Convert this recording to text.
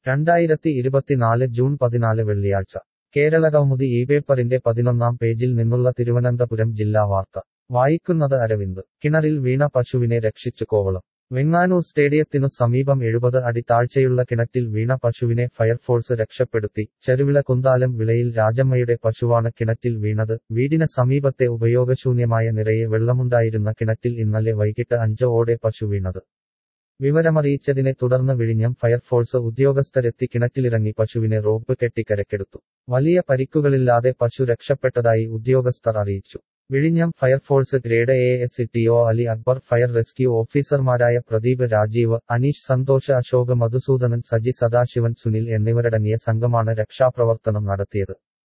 രണ്ടായിരത്തി ഇരുപത്തിനാല് ജൂൺ പതിനാല് വെള്ളിയാഴ്ച കേരളകൗമുദി ഈ പേപ്പറിന്റെ പതിനൊന്നാം പേജിൽ നിന്നുള്ള തിരുവനന്തപുരം ജില്ലാ വാർത്ത വായിക്കുന്നത് അരവിന്ദ് കിണറിൽ വീണ പശുവിനെ രക്ഷിച്ചു കോവളം വെങ്ങാനൂർ സ്റ്റേഡിയത്തിനു സമീപം എഴുപത് അടി താഴ്ചയുള്ള കിണറ്റിൽ വീണ പശുവിനെ ഫയർഫോഴ്സ് രക്ഷപ്പെടുത്തി ചെറുവിള കുന്താലം വിളയിൽ രാജമ്മയുടെ പശുവാണ് കിണറ്റിൽ വീണത് വീടിന് സമീപത്തെ ഉപയോഗശൂന്യമായ നിറയെ വെള്ളമുണ്ടായിരുന്ന കിണറ്റിൽ ഇന്നലെ വൈകിട്ട് അഞ്ച് ഓടെ പശു വീണത് വിവരമറിയിച്ചതിനെ തുടർന്ന് വിഴിഞ്ഞം ഫയർഫോഴ്സ് ഉദ്യോഗസ്ഥരെത്തി കിണറ്റിലിറങ്ങി പശുവിനെ റോപ്പ് കെട്ടി കരക്കെടുത്തു വലിയ പരിക്കുകളില്ലാതെ പശു രക്ഷപ്പെട്ടതായി ഉദ്യോഗസ്ഥർ അറിയിച്ചു വിഴിഞ്ഞം fire force grade A S T O Ali Akbar fire rescue ഓഫീസർമാരായ പ്രദീപ് രാജീവ് അനീഷ് സന്തോഷ് അശോക് മധുസൂദനൻ സജി സദാശിവൻ സുനിൽ എന്നിവരടങ്ങിയ സംഘമാണ് രക്ഷാപ്രവർത്തനം നടത്തിയത്